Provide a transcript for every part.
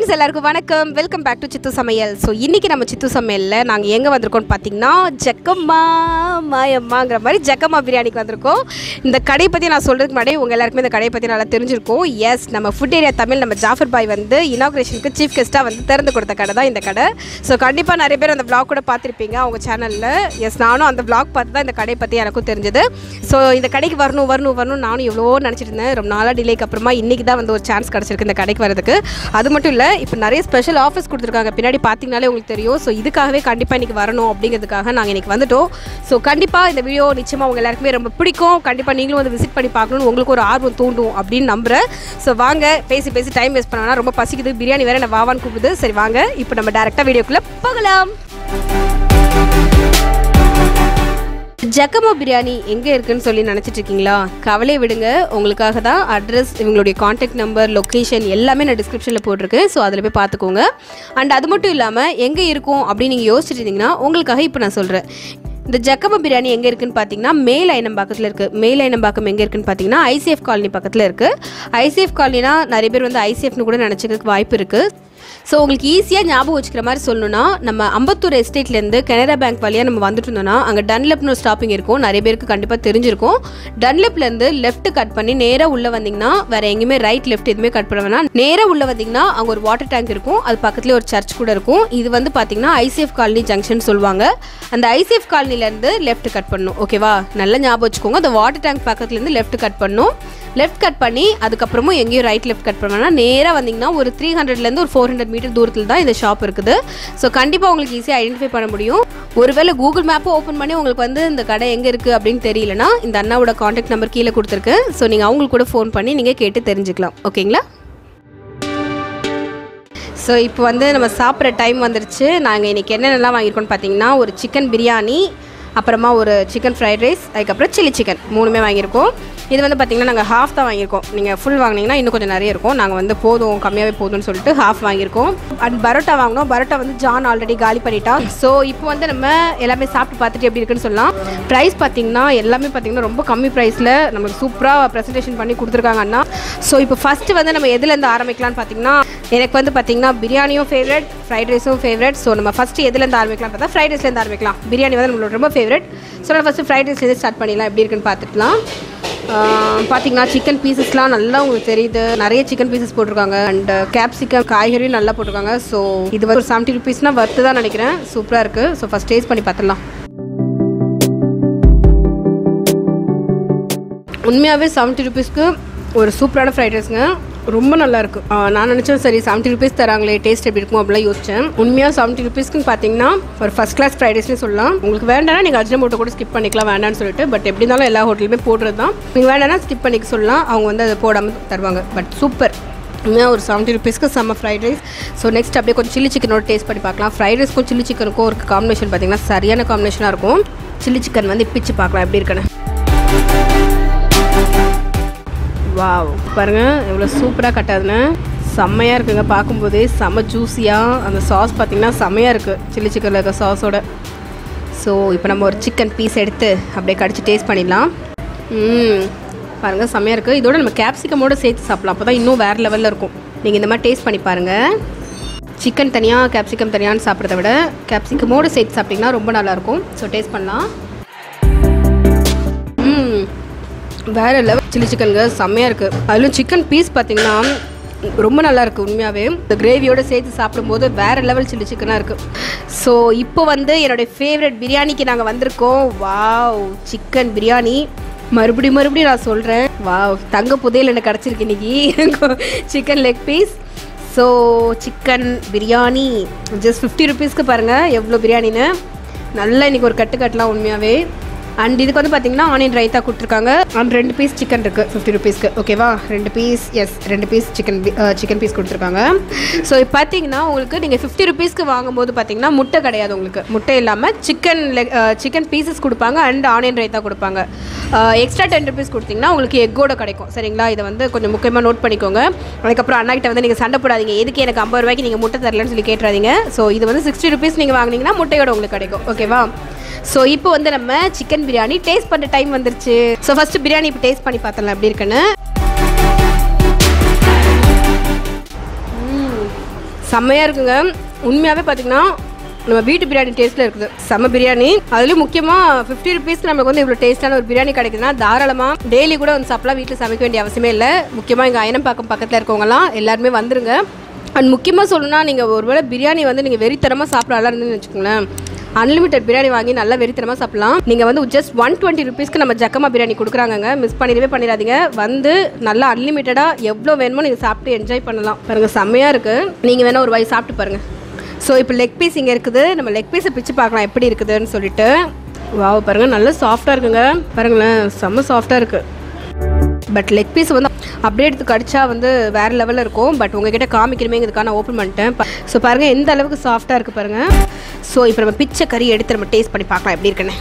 friends எல்லாருக்கும் வணக்கம் welcome back to சித்து சமையல் ஸோ இன்றைக்கி நம்ம சித்து சமையலில் நாங்கள் எங்கே வந்திருக்கோம்னு பார்த்தீங்கன்னா ஜக்கம்மா மாயம்மாங்கிற மாதிரி ஜக்கம்மா பிரியாணிக்கு வந்திருக்கோம் இந்த கடையை பற்றி நான் சொல்கிறதுக்கு முன்னாடி உங்கள் எல்லாருக்குமே இந்த கடையை பற்றி நல்லா தெரிஞ்சிருக்கும் எஸ் நம்ம ஃபுட் ஏரியா தமிழ் நம்ம ஜாஃபர் பாய் வந்து இனாக்ரேஷனுக்கு சீஃப் கெஸ்ட்டாக வந்து திறந்து கொடுத்த கடை தான் இந்த கடை ஸோ கண்டிப்பாக நிறைய பேர் அந்த vlog கூட பார்த்துருப்பீங்க அவங்க சேனலில் எஸ் நானும் அந்த vlog பார்த்து தான் இந்த கடையை பற்றி எனக்கும் தெரிஞ்சது ஸோ இந்த கடைக்கு வரணும் வரணும் வரணும் நானும் எவ்வளோ நினச்சிட்டு இருந்தேன் ரொம்ப நாளாக டிலேக்கு அப்புறமா இன்றைக்கி தான் வந்து ஒரு சான்ஸ் கிடச்சிருக்கு இந்த கடைக்கு வரதுக்கு அது மட்டும் இல்லை இப்போ நிறைய ஸ்பெஷல் ஆஃபர்ஸ் கொடுத்துருக்காங்க பின்னாடி பார்த்தீங்கனாலே உங்களுக்கு தெரியும் ஸோ இதுக்காகவே கண்டிப்பாக இன்றைக்கி வரணும் அப்படிங்கிறதுக்காக நாங்கள் இன்றைக்கி வந்துட்டோம் ஸோ கண்டிப்பாக இந்த வீடியோ நிச்சயமாக உங்கள் எல்லாருக்குமே ரொம்ப பிடிக்கும் கண்டிப்பாக நீங்களும் வந்து விசிட் பண்ணி பார்க்கணும்னு உங்களுக்கு ஒரு ஆர்வம் தூண்டும் அப்படின்னு நம்புகிறேன் ஸோ வாங்க பேசி பேசி டைம் வேஸ்ட் பண்ணா ரொம்ப பசிக்குது பிரியாணி வேறு என்ன வாவான்னு கூப்பிடுது சரி வாங்க இப்போ நம்ம டேரெக்டாக வீடியோக்குள்ளே போகலாம் ஜக்கமா பிரியாணி எங்கே இருக்குன்னு சொல்லி நினச்சிட்டு இருக்கீங்களா கவலை விடுங்க உங்களுக்காக தான் அட்ரஸ் இவங்களுடைய காண்டாக்ட் நம்பர் லொக்கேஷன் எல்லாமே நான் டிஸ்கிரிப்ஷனில் போட்டிருக்கேன் ஸோ அதில் போய் பார்த்துக்கோங்க அண்ட் அது மட்டும் இல்லாமல் எங்கே இருக்கும் அப்படின்னு நீங்கள் யோசிச்சுட்டு இருந்தீங்கன்னா உங்களுக்காக இப்போ நான் சொல்கிறேன் இந்த ஜக்கமா பிரியாணி எங்கே இருக்குன்னு பார்த்தீங்கன்னா மேல் ஐனம்பாக்கத்தில் இருக்குது மேல் ஐனம்பாக்கம் எங்கே இருக்குன்னு பார்த்தீங்கன்னா ஐசிஎஃப் காலனி பக்கத்தில் இருக்குது ஐசிஎஃப் காலனினா நிறைய பேர் வந்து ஐசிஎஃப்னு கூட நினச்சிக்கிறதுக்கு வாய்ப்பு இருக்குது ஸோ உங்களுக்கு ஈஸியாக ஞாபகம் வச்சுக்கிற மாதிரி சொல்லணும்னா நம்ம அம்பத்தூர் எஸ்டேட்லேருந்து கனரா பேங்க் வழியாக நம்ம வந்துட்டு இருந்தோம்னா அங்கே டன்லெப்னு ஒரு ஸ்டாப்பிங் இருக்கும் நிறைய பேருக்கு கண்டிப்பாக தெரிஞ்சிருக்கும் டன்லெப்லேருந்து லெஃப்ட் கட் பண்ணி நேராக உள்ளே வந்தீங்கன்னா வேறு எங்கேயுமே ரைட் லெஃப்ட் எதுவுமே கட் பண்ண வேணாம் நேராக உள்ளே வந்தீங்கன்னா அங்கே ஒரு வாட்டர் டேங்க் இருக்கும் அது பக்கத்துலேயே ஒரு சர்ச் கூட இருக்கும் இது வந்து பார்த்தீங்கன்னா ஐசிஎஃப் காலனி ஜங்ஷன் சொல்லுவாங்க அந்த ஐசிஎஃப் காலனிலேருந்து லெஃப்ட் கட் பண்ணணும் ஓகேவா நல்லா ஞாபகம் வச்சுக்கோங்க அந்த வாட்டர் டேங்க் பக்கத்துலேருந்து லெஃப்ட் கட் பண்ணணும் லெஃப்ட் கட் பண்ணி அதுக்கப்புறமும் எங்கேயும் ரைட் லெஃப்ட் கட் பண்ணா நேராக வந்தீங்கன்னா ஒரு த்ரீ ஹண்ட்ரட்லேருந்து ஒரு ஃபோர் ஹண்ட்ரட் மீட்டர் தூரத்தில் தான் இந்த ஷாப் இருக்குது ஸோ கண்டிப்பாக உங்களுக்கு ஈஸியாக ஐடென்டிஃபை பண்ண முடியும் ஒருவேளை கூகுள் மேப்பும் ஓப்பன் பண்ணி உங்களுக்கு வந்து இந்த கடை எங்கே இருக்குது அப்படின்னு தெரியலனா இந்த அண்ணாவோட காண்டாக்ட் நம்பர் கீழே கொடுத்துருக்கேன் ஸோ நீங்கள் அவங்களுக்கு கூட ஃபோன் பண்ணி நீங்கள் கேட்டு தெரிஞ்சுக்கலாம் ஓகேங்களா ஸோ இப்போ வந்து நம்ம சாப்பிட்ற டைம் வந்துருச்சு நாங்கள் இன்றைக்கி என்னென்னலாம் வாங்கியிருக்கோம்னு பார்த்தீங்கன்னா ஒரு சிக்கன் பிரியாணி அப்புறமா ஒரு சிக்கன் ஃப்ரைட் ரைஸ் அதுக்கப்புறம் சில்லி சிக்கன் மூணுமே வாங்கியிருக்கோம் இது வந்து பார்த்திங்கன்னா நாங்கள் ஹாஃப் தான் வாங்கியிருக்கோம் நீங்கள் ஃபுல் வாங்கினீங்கன்னா இன்னும் கொஞ்சம் நிறைய இருக்கும் நாங்கள் வந்து போதும் கம்மியாகவே போதும்னு சொல்லிட்டு ஹாஃப் வாங்கியிருக்கோம் அண்ட் பரோட்டா வாங்கினோம் பரோட்டா வந்து ஜான் ஆல்ரெடி காலி பண்ணிட்டான் ஸோ இப்போ வந்து நம்ம எல்லாமே சாப்பிட்டு பார்த்துட்டு எப்படி இருக்குன்னு சொல்லலாம் ப்ரைஸ் பார்த்திங்கன்னா எல்லாமே பார்த்திங்கன்னா ரொம்ப கம்மி ப்ரைஸில் நம்மளுக்கு சூப்பராக ப்ரெசன்டேஷன் பண்ணி கொடுத்துருக்காங்க அண்ணா ஸோ இப்போ ஃபஸ்ட்டு வந்து நம்ம எதுலேருந்து ஆரம்பிக்கலாம்னு பார்த்தீங்கன்னா எனக்கு வந்து பார்த்திங்கன்னா பிரியாணியும் ஃபேவரட் ஃப்ரைட் ரைஸும் ஃபேவரட் ஸோ நம்ம ஃபஸ்ட்டு எதுலேருந்து ஆரம்பிக்கலாம் பார்த்தா ஃப்ரைட் ரைஸ்லேருந்து ஆரம்பிக்கலாம் பிரியாணி வந்து நம்மளோட ரொம்ப ஃபேவரட் ஸோ நம்ம ஃபஸ்ட்டு ஃப்ரைட் ரைஸ்லேருந்து ஸ்டார்ட் பண்ணிடலாம் எப்படி இருக்குன்னு பார்த்துக்கலாம் பார்த்தீங்கன்னா சிக்கன் பீசஸ்லாம் நல்லா உங்களுக்கு தெரியுது நிறைய சிக்கன் பீசஸ் போட்டிருக்காங்க அண்ட் கேப்சிகம் காய்கறியும் நல்லா போட்டிருக்காங்க ஸோ இது வந்து ஒரு செவன்ட்டி ருபீஸ்னால் வர்த்து தான் நினைக்கிறேன் சூப்பராக இருக்குது ஸோ ஃபஸ்ட் டேஸ்ட் பண்ணி பார்த்துடலாம் உண்மையாகவே செவன்ட்டி ருபீஸ்க்கு ஒரு சூப்பரான ஃப்ரைட் ரைஸ்ங்க ரொம்ப நல்லா இருக்கு ஆ, நான் நினச்சேன் சரி செவன்ட்டி ருபீஸ் தராங்களே டேஸ்ட் எப்படி இருக்கும் அப்படிலாம் யோசிச்சேன் உண்மையாக செவன்ட்டி ருபீஸ்க்குன்னு பார்த்தீங்கன்னா ஒரு ஃபஸ்ட் கிளாஸ் ஃப்ரைட் ரைஸ்னு சொல்லலாம் உங்களுக்கு வேண்டாம்னா நீங்கள் அஜினமோட்டோ கூட ஸ்கிப் பண்ணிக்கலாம் வேண்டாம்னு சொல்லிட்டு பட் எப்படி இருந்தாலும் எல்லா ஹோட்டலுமே போடுறது தான் நீங்கள் வேண்டாம்னா ஸ்கிப் பண்ணிக்க சொல்லலாம் அவங்க வந்து அதை போடாமல் தருவாங்க பட் சூப்பர் உண்மையாக ஒரு செவன்ட்டி ருபீஸ்க்கு செம்ம ஃப்ரைட் ரைஸ் ஸோ நெக்ஸ்ட் அப்படியே கொஞ்சம் சில்லி சிக்கனோட டேஸ்ட் பண்ணி பார்க்கலாம் ஃப்ரைட் ரைஸ்க்கும் சில்லி சிக்கனுக்கும் ஒரு காம்பினேஷன் பார்த்தீங்கன்னா சரியான காம்பினேஷனாக இருக்கும் சில்லி சிக்கன் வந்து பிச்சு பார்க்கலாம் எப்படி இருக்குன்னு வாவ் பாருங்க எவ்வளோ சூப்பராக கட்டாதுன்னு செம்மையாக இருக்குங்க பார்க்கும்போதே செம்ம ஜூஸியாக அந்த சாஸ் பார்த்தீங்கன்னா செம்மையாக இருக்குது சில்லி சிக்கனில் இருக்க சாஸோட ஸோ இப்போ நம்ம ஒரு சிக்கன் பீஸ் எடுத்து அப்படியே கடிச்சு டேஸ்ட் பண்ணிடலாம் ம் பாருங்கள் செம்மையாக இருக்குது இதோட நம்ம கேப்சிகமோட சேர்த்து சாப்பிடலாம் அப்போ தான் இன்னும் வேறு லெவலில் இருக்கும் நீங்கள் இந்த மாதிரி டேஸ்ட் பண்ணி பாருங்கள் சிக்கன் தனியாக கேப்சிகம் தனியான்னு சாப்பிட்றத விட கேப்சிகமோடு சேர்த்து சாப்பிட்டிங்கன்னா ரொம்ப நல்லாயிருக்கும் ஸோ டேஸ்ட் பண்ணலாம் ம் வேறு லெவல் சில்லி சிக்கனுங்க செம்மையாக இருக்குது அதிலும் சிக்கன் பீஸ் பார்த்தீங்கன்னா ரொம்ப நல்லா இருக்குது உண்மையாகவே இந்த கிரேவியோட சேர்த்து சாப்பிடும்போது வேறு லெவல் சில்லி சிக்கனாக இருக்குது ஸோ இப்போ வந்து என்னுடைய ஃபேவரட் பிரியாணிக்கு நாங்கள் வந்திருக்கோம் வாவ் சிக்கன் பிரியாணி மறுபடியும் மறுபடியும் நான் சொல்கிறேன் வாவ் தங்க புதையல் எனக்கு கிடச்சிருக்கு இன்னைக்கு chicken leg piece so chicken biryani just fifty ருபீஸ்க்கு பாருங்கள் எவ்வளோ பிரியாணின்னு நல்லா இன்றைக்கி ஒரு கட்டு கட்டலாம் உண்மையாகவே அண்ட் இதுக்கு வந்து பார்த்தீங்கன்னா ஆனியன் ரைத்தா கொடுத்துருக்காங்க அண்ட் ரெண்டு பீஸ் சிக்கன் இருக்குது ஃபிஃப்டி ருபீஸ்க்கு ஓகேவா ரெண்டு பீஸ் எஸ் ரெண்டு பீஸ் சிக்கன் சிக்கன் பீஸ் கொடுத்துருக்காங்க ஸோ இப்போ பார்த்தீங்கன்னா உங்களுக்கு நீங்கள் ஃபிஃப்டி ருபீஸ்க்கு வாங்கும்போது பார்த்தீங்கன்னா முட்டை கிடையாது உங்களுக்கு முட்டை இல்லாமல் சிக்கன் சிக்கன் பீசஸ் கொடுப்பாங்க அண்ட் ஆனியன் ரைத்தா கொடுப்பாங்க எக்ஸ்ட்ரா டென் ருபீஸ் கொடுத்தீங்கன்னா உங்களுக்கு எக்கோட கிடைக்கும் சரிங்களா இதை வந்து கொஞ்சம் முக்கியமாக நோட் பண்ணிக்கோங்க அதுக்கப்புறம் அண்ணா கிட்ட வந்து நீங்கள் சண்டை போடாதீங்க எதுக்கு எனக்கு ஐம்பது ரூபாய்க்கு நீங்கள் முட்டை தரலன்னு சொல்லி கேட்டுறாதீங்க ஸோ இது வந்து சிக்ஸ்டி ருபீஸ் நீங்கள் வாங்குனீங்கன்னா முட்டையோட உங்களுக்கு கிடைக்கும் ஓகேவா ஸோ இப்போ வந்து நம்ம சிக்கன் பிரியாணி டேஸ்ட் பண்ணுற டைம் வந்துருச்சு ஸோ ஃபஸ்ட்டு பிரியாணி இப்போ டேஸ்ட் பண்ணி பார்த்தலாம் எப்படி இருக்குன்னு செம்மையாக இருக்குங்க உண்மையாகவே பார்த்தீங்கன்னா நம்ம வீட்டு பிரியாணி டேஸ்ட்டில் இருக்குது செம்ம பிரியாணி அதுலேயும் முக்கியமாக ஃபிஃப்டி ருபீஸ்க்கு நமக்கு வந்து இவ்வளோ டேஸ்ட்டான ஒரு பிரியாணி கிடைக்குதுன்னா தாராளமாக டெய்லி கூட வந்து சாப்பிடலாம் வீட்டில் சமைக்க வேண்டிய அவசியமே இல்லை முக்கியமாக எங்கள் அயனம்பாக்கம் பக்கத்தில் இருக்கவங்கலாம் எல்லாருமே வந்துருங்க அண்ட் முக்கியமாக சொல்லணும்னா நீங்கள் ஒருவேளை பிரியாணி வந்து நீங்கள் வெறித்தனமாக சாப்பிட இருந்துன்னு வச்சுக்கோங்களேன் அன்லிமிட்டட் பிரியாணி வாங்கி நல்லா வெறித்தனமாக சாப்பிடலாம் நீங்கள் வந்து ஜஸ்ட் ஒன் டுவெண்ட்டி ருபீஸ்க்கு நம்ம ஜக்கமா பிரியாணி கொடுக்குறாங்கங்க மிஸ் பண்ணிடவே பண்ணிடாதீங்க வந்து நல்லா அன்லிமிட்டடாக எவ்வளோ வேணுமோ நீங்கள் சாப்பிட்டு என்ஜாய் பண்ணலாம் பாருங்கள் செம்மையாக இருக்குது நீங்கள் வேணால் ஒரு வாய் சாப்பிட்டு பாருங்கள் ஸோ இப்போ லெக் பீஸ் இங்கே இருக்குது நம்ம லெக் பீஸை பிச்சு பார்க்கலாம் எப்படி இருக்குதுன்னு சொல்லிட்டு வாவ் பாருங்கள் நல்லா சாஃப்டாக இருக்குங்க பாருங்களேன் செம்ம சாஃப்டாக இருக்குது பட் லெக் பீஸ் வந்து அப்படியே எடுத்து கடிச்சா வந்து வேறு லெவலில் இருக்கும் பட் உங்ககிட்ட காமிக்கணுமேங்கிறதுக்காக நான் ஓப்பன் பண்ணிட்டேன் ஸோ பாருங்கள் எந்த அளவுக்கு சாஃப்டாக இருக்குது பாருங்கள் ஸோ இப்போ நம்ம பிச்சை கறி எடுத்து நம்ம டேஸ்ட் பண்ணி பார்க்கலாம் எப்படி இருக்குன்னு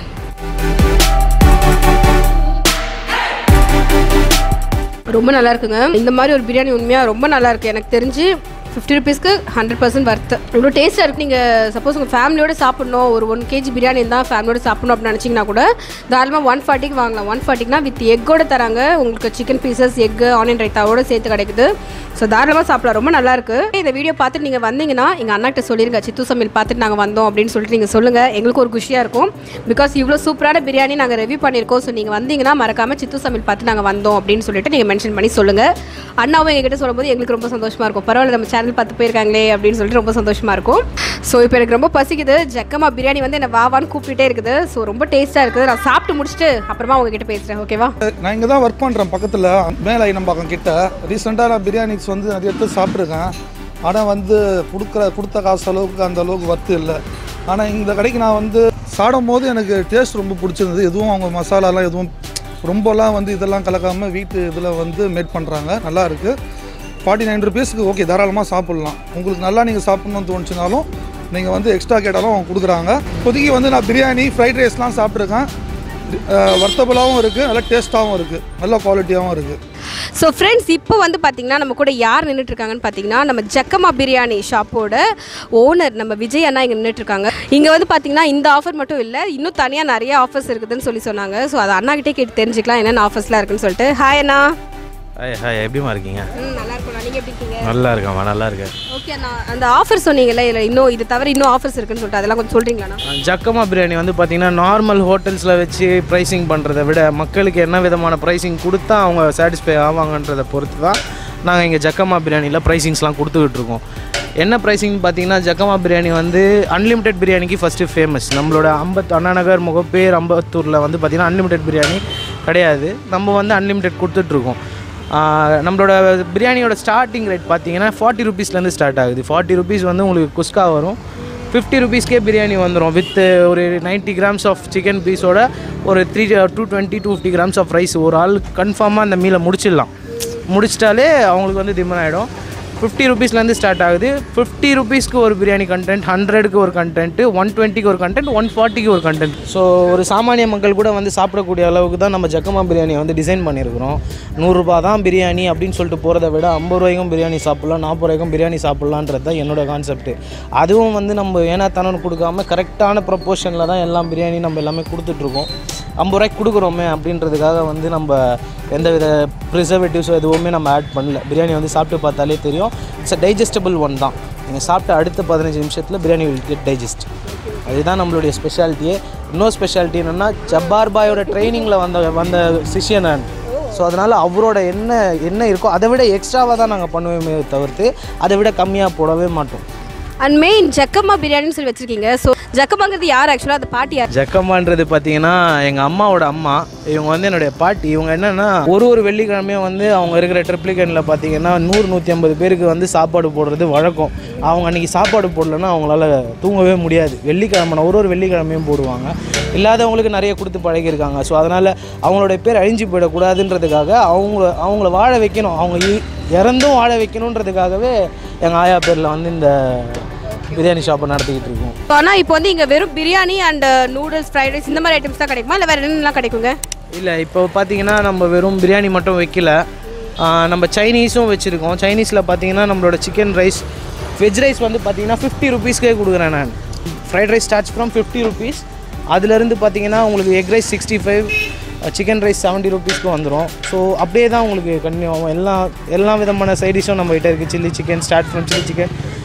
ரொம்ப நல்லா இருக்குங்க இந்த மாதிரி ஒரு பிரியாணி உண்மையாக ரொம்ப நல்லா இருக்கு எனக்கு தெரிஞ்சு ஃபிஃப்டி ருபீஸ்க்கு ஹண்ட்ரட் பர்சன்ட் வர்த்து இவ்வளோ டேஸ்ட்டாக இருக்குது நீங்கள் சப்போஸ் உங்கள் ஃபேமிலியோட சாப்பிடணும் ஒரு ஒன் கேஜி பிரியாணி இருந்தால் ஃபேமிலியோட சாப்பிடணும் அப்படின்னு நினச்சிங்கன்னா கூட தாராளமாக ஒன் ஃபார்ட்டிக்கு வாங்கலாம் ஒன் ஃபார்ட்டிக்குனா வித் எக்கோட தராங்க உங்களுக்கு சிக்கன் பீசஸ் எக்கு ஆனியன் ரைத்தாவோட சேர்த்து கிடைக்குது ஸோ தாராளமாக சாப்பிடலாம் ரொம்ப நல்லா இருக்கு இந்த வீடியோ பார்த்துட்டு நீங்கள் வந்தீங்கன்னா எங்கள் அண்ணாட்ட சொல்லிருங்க சித்து சமையல் பார்த்துட்டு நாங்கள் வந்தோம் அப்படின்னு சொல்லிட்டு நீங்கள் சொல்லுங்கள் எங்களுக்கு ஒரு குஷியாக இருக்கும் பிகாஸ் இவ்வளோ சூப்பரான பிரியாணி நாங்கள் ரிவ்யூ பண்ணியிருக்கோம் ஸோ நீங்கள் வந்தீங்கன்னா மறக்காம சித்து சமையல் பார்த்து நாங்கள் வந்தோம் அப்படின்னு சொல்லிட்டு நீங்கள் மென்ஷன் பண்ணி சொல்லுங்கள் அண்ணாவும் எங்ககிட்ட சொல்லும்போது எங்களுக்கு ரொம்ப சந்தோஷமாக இருக்கும் பரவாயில்ல நம்ம சேனல் பார்த்து போயிருக்காங்களே அப்படின்னு சொல்லிட்டு ரொம்ப சந்தோஷமாக இருக்கும் ஸோ இப்போ எனக்கு ரொம்ப பசிக்குது ஜக்கமா பிரியாணி வந்து என்ன வாவான்னு கூப்பிட்டுட்டே இருக்குது ஸோ ரொம்ப டேஸ்ட்டாக இருக்குது நான் சாப்பிட்டு முடிச்சுட்டு அப்புறமா உங்ககிட்ட பேசுகிறேன் ஓகேவா நான் இங்கே தான் ஒர்க் பண்ணுறேன் பக்கத்தில் மேலே ஐனம்பாக்கம் கிட்ட ரீசெண்டாக நான் பிரியாணிஸ் வந்து நிறைய எடுத்து சாப்பிட்ருக்கேன் ஆனால் வந்து கொடுக்குற கொடுத்த காசு அளவுக்கு அந்த அளவுக்கு ஒர்த்து இல்லை ஆனால் இந்த கடைக்கு நான் வந்து சாடும் போது எனக்கு டேஸ்ட் ரொம்ப பிடிச்சிருந்தது எதுவும் அவங்க மசாலாலாம் எதுவும் ரொம்பலாம் வந்து இதெல்லாம் கலக்காமல் வீட்டு இதில் வந்து மேட் பண்ணுறாங்க நல்லா இருக்குது ஃபார்ட்டி நைன் ருபீஸ்க்கு ஓகே தாராளமாக சாப்பிட்லாம் உங்களுக்கு நல்லா நீங்கள் சாப்பிட்ணுன்னு தோணுச்சுனாலும் நீங்கள் வந்து எக்ஸ்ட்ரா கேட்டாலும் அவங்க கொடுக்குறாங்க இப்போதைக்கு வந்து நான் பிரியாணி ஃப்ரைட் ரைஸ்லாம் சாப்பிட்ருக்கேன் வர்த்தபுளாகவும் இருக்குது நல்லா டேஸ்ட்டாகவும் இருக்குது நல்ல குவாலிட்டியாகவும் இருக்குது ஸோ ஃப்ரெண்ட்ஸ் இப்போ வந்து பார்த்தீங்கன்னா நம்ம கூட யார் நின்றுட்டு இருக்காங்கன்னு பார்த்தீங்கன்னா நம்ம ஜக்கமா பிரியாணி ஷாப்போட ஓனர் நம்ம விஜய் அண்ணா இங்கே நின்றுட்டு இருக்காங்க இங்கே வந்து பார்த்தீங்கன்னா இந்த ஆஃபர் மட்டும் இல்லை இன்னும் தனியாக நிறைய ஆஃபர்ஸ் இருக்குதுன்னு சொல்லி சொன்னாங்க ஸோ அதை அண்ணாகிட்டே கேட்டு தெரிஞ்சுக்கலாம் என்னென்ன ஆஃபர்ஸ்லாம் இருக்குன்னு சொல்லிட்டு ஹாய் அண்ணா ஹாய் ஹாய் எப்படிமா இருக்கீங்க ம் நல்லா இருக்கும் நீங்கள் எப்படி இருக்கீங்க நல்லா இருக்கேம்மா நல்லா இருக்கேன் ஓகே அண்ணா அந்த ஆஃபர் சொன்னீங்கல்ல இதில் இன்னும் இது தவிர இன்னும் ஆஃபர்ஸ் இருக்குன்னு சொல்லிட்டு அதெல்லாம் கொஞ்சம் சொல்கிறீங்களாண்ணா ஜக்கமா பிரியாணி வந்து பார்த்தீங்கன்னா நார்மல் ஹோட்டல்ஸில் வச்சு ப்ரைஸிங் பண்ணுறதை விட மக்களுக்கு என்ன விதமான ப்ரைஸிங் கொடுத்தா அவங்க சாட்டிஸ்ஃபை ஆவாங்கன்றதை பொறுத்து தான் நாங்கள் இங்கே ஜக்கமா பிரியாணியில் ப்ரைஸிங்ஸ்லாம் கொடுத்துக்கிட்டு இருக்கோம் என்ன ப்ரைஸிங் பார்த்தீங்கன்னா ஜக்கமா பிரியாணி வந்து அன்லிமிட்டெட் பிரியாணிக்கு ஃபஸ்ட்டு ஃபேமஸ் நம்மளோட அம்பத் அண்ணா நகர் முகப்பேர் அம்பத்தூரில் வந்து பார்த்திங்கன்னா அன்லிமிட்டெட் பிரியாணி கிடையாது நம்ம வந்து அன்லிமிட்டெட் கொடுத்துட்ருக்கோம் ஆஹ் நம்மளோட பிரியாணியோட ஸ்டார்டிங் ரேட் பார்த்தீங்கன்னா ஃபார்ட்டி ருபீஸ்லேருந்து ஸ்டார்ட் ஆகுது ஃபார்ட்டி ருபீஸ் வந்து உங்களுக்கு குஸ்கா வரும் ஃபிஃப்டி ருபீஸ்க்கே பிரியாணி வந்துடும் வித் ஒரு 90 கிராம்ஸ் ஆஃப் சிக்கன் பீஸோட ஒரு three two twenty two fifty grams of rice ஒரு ஆள் கன்ஃபார்மாக அந்த மீலை முடிச்சிடலாம் முடிச்சிட்டாலே அவங்களுக்கு வந்து திம்மன் ஆகிடும் ஃபிஃப்டி ருபீஸ்லேருந்து ஸ்டார்ட் ஆகுது ஃபிஃப்டி ருபீஸ்க்கு ஒரு பிரியாணி கண்டென்ட் ஹண்ட்ரடுக்கு ஒரு கண்டென்ட் ஒன் டுவெண்ட்டிக்கு ஒரு கண்டென்ட் ஒன் ஃபார்ட்டிக்கு ஒரு கண்டென்ட் ஸோ ஒரு சாமானிய மக்கள் கூட வந்து சாப்பிடக்கூடிய அளவுக்கு தான் நம்ம ஜக்கமா பிரியாணி வந்து டிசைன் பண்ணியிருக்கிறோம் நூறுரூபா தான் பிரியாணி அப்படின்னு சொல்லிட்டு போகிறத விட ஐம்பது ரூபாய்க்கும் பிரியாணி சாப்பிட்லாம் நாற்பது ரூபாய்க்கும் பிரியாணி சாப்பிட்லான்றது தான் என்னோட கான்செப்ட் அதுவும் வந்து நம்ம ஏனாத்தானு கொடுக்காம கரெக்டான ப்ரொப்போர்ஷனில் தான் எல்லாம் பிரியாணி நம்ம எல்லாமே கொடுத்துட்ருக்கோம் ஐம்பது ரூபாய்க்கு கொடுக்குறோமே அப்படின்றதுக்காக வந்து நம்ம எந்தவித ப்ரிசர்வேட்டிவ்ஸோ எதுவுமே நம்ம ஆட் பண்ணல பிரியாணி வந்து சாப்பிட்டு பார்த்தாலே தெரியும் இட்ஸ் அ டைஜஸ்டபிள் ஒன் தான் நீங்கள் சாப்பிட்ட அடுத்த பதினஞ்சு நிமிஷத்தில் பிரியாணி வில் கெட் டைஜஸ்ட் அதுதான் நம்மளுடைய ஸ்பெஷாலிட்டியே இன்னொரு ஸ்பெஷாலிட்டி என்னென்னா ஜப்பார் பாயோட ட்ரைனிங்கில் வந்த வந்த சிஷியன் நான் ஸோ அதனால் அவரோட என்ன என்ன இருக்கோ அதை விட எக்ஸ்ட்ராவாக தான் நாங்கள் பண்ணுவோமே தவிர்த்து அதை விட கம்மியாக போடவே மாட்டோம் அண்ட் மெயின் ஜக்கம்மா பிரியாணின்னு சொல்லி வச்சிருக்கீங்க ஸோ ஜக்கம்மாங்கிறது யார் ஆக்சுவலாக அந்த பாட்டி யார் ஜக்கம்மான்றது பார்த்தீங்கன்னா எங்கள் அம்மாவோட அம்மா இவங்க வந்து என்னுடைய பாட்டி இவங்க என்னென்னா ஒரு ஒரு வெள்ளிக்கிழமையும் வந்து அவங்க இருக்கிற ட்ரிப்ளிகனில் பார்த்தீங்கன்னா நூறு நூற்றி ஐம்பது பேருக்கு வந்து சாப்பாடு போடுறது வழக்கம் அவங்க அன்றைக்கி சாப்பாடு போடலன்னா அவங்களால தூங்கவே முடியாது வெள்ளிக்கிழமை ஒரு ஒரு வெள்ளிக்கிழமையும் போடுவாங்க இல்லாதவங்களுக்கு நிறைய கொடுத்து பழகியிருக்காங்க ஸோ அதனால் அவங்களுடைய பேர் அழிஞ்சு போயிடக்கூடாதுன்றதுக்காக அவங்கள அவங்கள வாழ வைக்கணும் அவங்க இ- இறந்தும் வாழ வைக்கணுன்றதுக்காகவே எங்கள் ஆயா பேரில் வந்து இந்த பிரியாணி ஷாப்பை நடத்திக்கிட்டு இருக்கோம் ஆனால் இப்போ வந்து இங்கே வெறும் biryani and noodles fried rice இந்த மாதிரி ஐட்டம்ஸ் தான் கிடைக்குமா இல்லை வேறு என்னென்னலாம் கிடைக்குங்க இல்லை இப்போ பார்த்தீங்கன்னா நம்ம வெறும் பிரியாணி மட்டும் வைக்கல ஆ, நம்ம சைனீஸும் வச்சுருக்கோம் சைனீஸில் பார்த்தீங்கன்னா நம்மளோட சிக்கன் ரைஸ் வெஜ் ரைஸ் வந்து பார்த்தீங்கன்னா ஃபிஃப்டி ருபீஸ்க்கே கொடுக்குறேன் நான் fried rice starts from fifty rupees அதுலேருந்து பார்த்தீங்கன்னா உங்களுக்கு egg rice sixty five chicken rice seventy ருபீஸ்க்கு வந்துடும் ஸோ அப்படியே தான் உங்களுக்கு கன்டினியூ ஆகும் எல்லா எல்லா விதமான சைடிஷும் நம்ம கிட்ட இருக்குது chilli chicken start from chilli chicken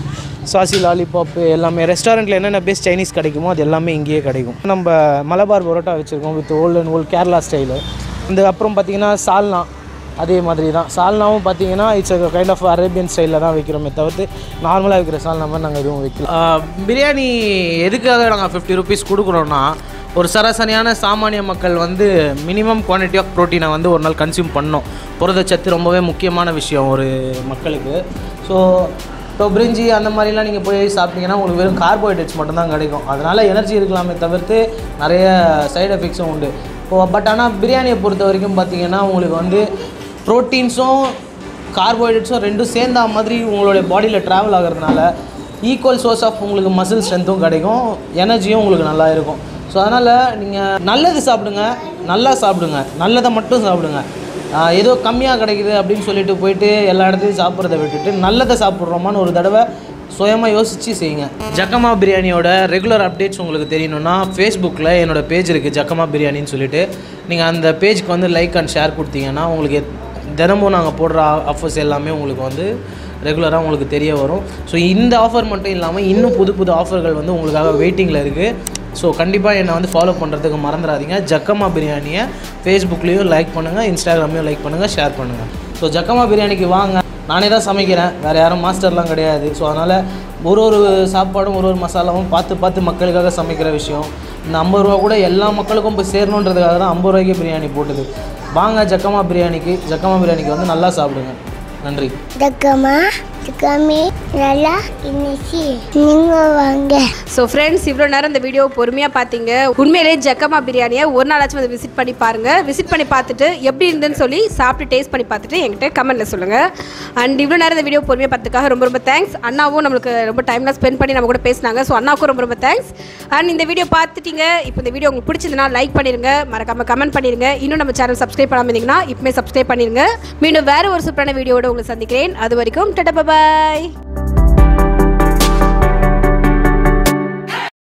சாசி லாலிபாப்பு எல்லாமே ரெஸ்டாரண்ட்டில் என்னென்ன பெஸ்ட் சைனீஸ் கிடைக்குமோ அது எல்லாமே இங்கேயே கிடைக்கும் நம்ம மலபார் பரோட்டா வச்சுருக்கோம் with old and old Kerala style இந்த அப்புறம் பார்த்தீங்கன்னா சால்னா அதே மாதிரி தான் சால்னாவும் பார்த்தீங்கன்னா இட்ஸ் கைண்ட் ஆஃப் அரேபியன் ஸ்டைலில் தான் வைக்கிறோமே தவிர்த்து நார்மலாக வைக்கிற சால்னா மாதிரி நாங்கள் எதுவும் வைக்கல பிரியாணி எதுக்காக நாங்கள் ஃபிஃப்டி ருபீஸ் கொடுக்குறோன்னா ஒரு சராசரியான சாமானிய மக்கள் வந்து மினிமம் குவான்டிட்டி ஆஃப் ப்ரோட்டீனை வந்து ஒரு நாள் கன்சியூம் பண்ணோம் புரதச்சத்து ரொம்பவே முக்கியமான விஷயம் ஒரு மக்களுக்கு ஸோ இப்போ பிரிஞ்சி அந்த மாதிரிலாம் நீங்கள் போய் சாப்பிட்டீங்கன்னா உங்களுக்கு வெறும் கார்போஹைட்ரேட்ஸ் மட்டும்தான் கிடைக்கும் அதனால் எனர்ஜி இருக்கலாமே தவிர்த்து நிறைய சைடு எஃபெக்ட்ஸும் உண்டு இப்போ பட் ஆனால் பிரியாணியை பொறுத்த வரைக்கும் பார்த்தீங்கன்னா உங்களுக்கு வந்து ப்ரோட்டீன்ஸும் கார்போஹைட்ரேட்ஸும் ரெண்டும் சேர்ந்தா மாதிரி உங்களுடைய பாடியில் ட்ராவல் ஆகிறதுனால ஈக்குவல் சோர்ஸ் ஆஃப் உங்களுக்கு மசில் ஸ்ட்ரென்த்தும் கிடைக்கும் எனர்ஜியும் உங்களுக்கு நல்லா இருக்கும் ஸோ அதனால் நீங்கள் நல்லது சாப்பிடுங்க நல்லா சாப்பிடுங்க நல்லதை மட்டும் சாப்பிடுங்க ஆஹ் ஏதோ கம்மியாக கிடைக்குது அப்படின்னு சொல்லிட்டு போயிட்டு எல்லா இடத்துலையும் சாப்பிட்றத விட்டுட்டு நல்லதை சாப்பிட்றோமான்னு ஒரு தடவை சுயமாக யோசித்து செய்யுங்க ஜக்கமா பிரியாணியோட ரெகுலர் அப்டேட்ஸ் உங்களுக்கு தெரியணும்னா ஃபேஸ்புக்கில் என்னோட பேஜ் இருக்குது ஜக்கமா பிரியாணின்னு சொல்லிட்டு நீங்கள் அந்த பேஜ்க்கு வந்து லைக் அண்ட் ஷேர் கொடுத்தீங்கன்னா உங்களுக்கு எத்- தினமும் நாங்கள் போடுற ஆஃபர்ஸ் எல்லாமே உங்களுக்கு வந்து ரெகுலராக உங்களுக்கு தெரிய வரும் ஸோ இந்த ஆஃபர் மட்டும் இல்லாமல் இன்னும் புது புது ஆஃபர்கள் வந்து உங்களுக்காக வெயிட்டிங்கில் இருக்குது ஸோ கண்டிப்பாக என்னை வந்து ஃபாலோ பண்ணுறதுக்கு மறந்துடாதீங்க ஜக்கமா பிரியாணியை ஃபேஸ்புக்லேயும் லைக் பண்ணுங்கள் இன்ஸ்டாகிராம்லேயும் லைக் பண்ணுங்கள் ஷேர் பண்ணுங்கள் ஸோ ஜக்கமா பிரியாணிக்கு வாங்க நானே தான் சமைக்கிறேன் வேறு யாரும் மாஸ்டர்லாம் கிடையாது ஸோ அதனால் ஒரு ஒரு சாப்பாடும் ஒரு ஒரு மசாலாவும் பார்த்து பார்த்து மக்களுக்காக சமைக்கிற விஷயம் இந்த ஐம்பது ரூபா கூட எல்லா மக்களுக்கும் போய் சேரணுன்றதுக்காக தான் ஐம்பது ரூபாய்க்கு பிரியாணி போட்டது வாங்க ஜக்கமா பிரியாணிக்கு ஜக்கமா பிரியாணிக்கு வந்து நல்லா சாப்பிடுங்க நன்றி தக்கமா தக்கமே நல்லா இன்னைக்கு நீங்க வாங்க ஸோ ஃப்ரெண்ட்ஸ் இவ்வளோ நேரம் இந்த வீடியோ பொறுமையாக பார்த்தீங்க உண்மையிலே ஜக்கமா பிரியாணியை ஒரு நாளாச்சும் வந்து விசிட் பண்ணி பாருங்கள் விசிட் பண்ணி பார்த்துட்டு எப்படி இருந்துன்னு சொல்லி சாப்பிட்டு டேஸ்ட் பண்ணி பார்த்துட்டு என்கிட்ட கமெண்ட்டில் சொல்லுங்கள் அண்ட் இவ்வளோ நேரம் இந்த வீடியோ பொறுமையாக பார்த்ததுக்காக ரொம்ப ரொம்ப தேங்க்ஸ் அண்ணாவும் நம்மளுக்கு ரொம்ப டைம்லாம் ஸ்பெண்ட் பண்ணி நம்ம கூட பேசினாங்க ஸோ அண்ணாவுக்கும் ரொம்ப ரொம்ப தேங்க்ஸ் அண்ட் இந்த வீடியோ பார்த்துட்டீங்க இப்போ இந்த வீடியோ உங்களுக்கு பிடிச்சதுன்னா லைக் பண்ணிடுங்க மறக்காம கமெண்ட் பண்ணிடுங்க இன்னும் நம்ம சேனல் சப்ஸ்கிரைப் பண்ணாமல் இருந்தீங்கன்னா இப்போமே சப்ஸ்கிரைப் பண்ணிடுங்க மீண்டும் வேறு ஒரு சூப்பரான வீடியோவோட உங்களை சந்திக்கிறேன் அது வரைக்கும் டட்டா பாய்